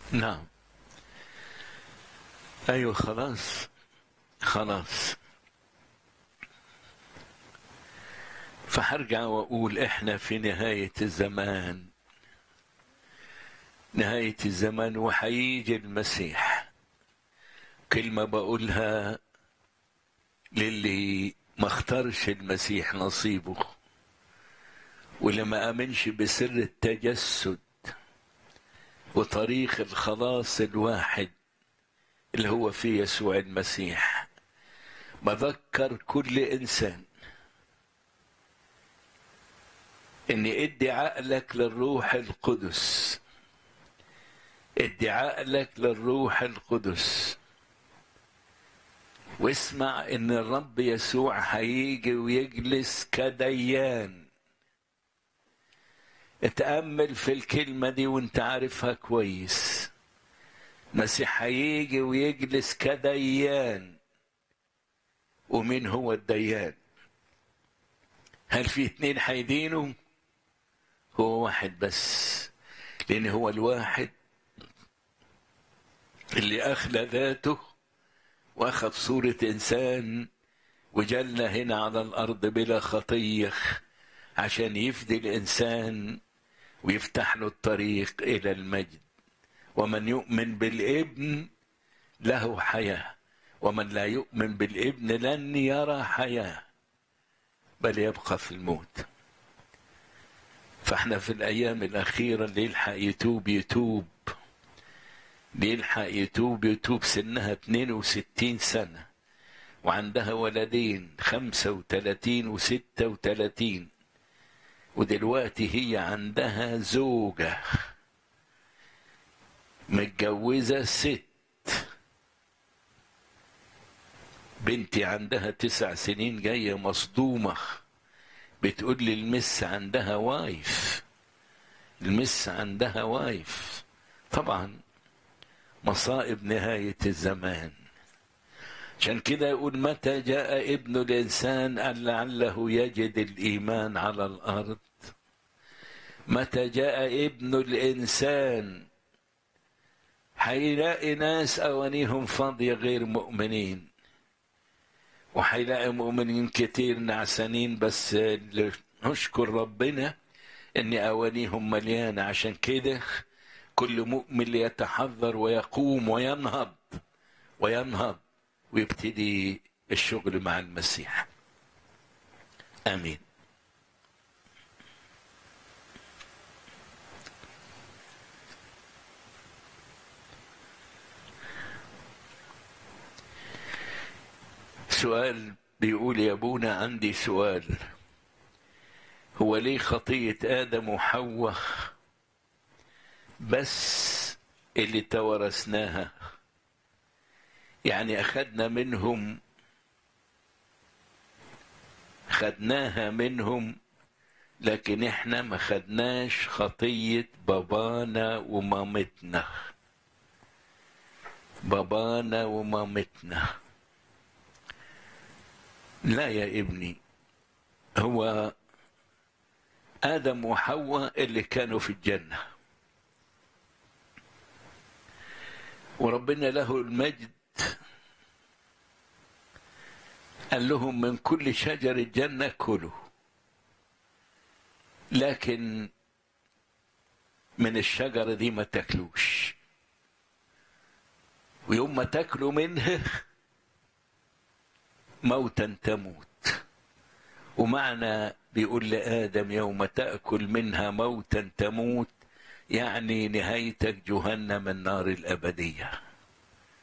نعم ايوه خلاص خلاص فهرجع واقول احنا في نهايه الزمان نهايه الزمان وهيجي المسيح كلمه بقولها للي ما اختارش المسيح نصيبه واللي ما امنش بسر التجسد وطريق الخلاص الواحد اللي هو في يسوع المسيح بذكر كل انسان ان ادي عقلك للروح القدس ادي عقلك للروح القدس واسمع ان الرب يسوع هيجي ويجلس كديان اتأمل في الكلمة دي وانت عارفها كويس مسيح هيجي ويجلس كديان ومين هو الديان هل في اتنين هيدينوا هو واحد بس لان هو الواحد اللي اخلى ذاته واخذ صورة انسان وجلى هنا على الارض بلا خطيه عشان يفدي الانسان ويفتح له الطريق الى المجد ومن يؤمن بالابن له حياه ومن لا يؤمن بالابن لن يرى حياه بل يبقى في الموت فاحنا في الايام الاخيره اللي يلحق يتوب يتوب اللي يلحق يتوب يتوب سنها 62 سنه وعندها ولدين 35 و36 ودلوقتي هي عندها زوجة متجوزة ست بنتي عندها تسع سنين جاية مصدومة بتقول لي المس عندها وايف المس عندها وايف طبعا مصائب نهاية الزمان عشان كده يقول متى جاء ابن الإنسان أن لعله يجد الإيمان على الأرض متى جاء ابن الإنسان هيلاقي ناس أوانيهم فاضية غير مؤمنين وهيلاقي مؤمنين كتير نعسانين بس نشكر ربنا ان اوانيهم مليانه عشان كده كل مؤمن يتحذر ويقوم وينهض وينهض ويبتدي الشغل مع المسيح امين سؤال بيقول يا ابونا عندي سؤال هو ليه خطية آدم وحواء بس اللي توارثناها يعني أخذنا منهم خدناها منهم لكن احنا ما خدناش خطية بابانا ومامتنا بابانا ومامتنا لا يا ابني هو آدم وحواء اللي كانوا في الجنة وربنا له المجد قال لهم من كل شجر الجنة كلوا لكن من الشجرة دي ما تاكلوش ويوم ما تاكلوا منها موتا تموت ومعنى بيقول لآدم يوم تأكل منها موتا تموت يعني نهايتك جهنم النار الأبدية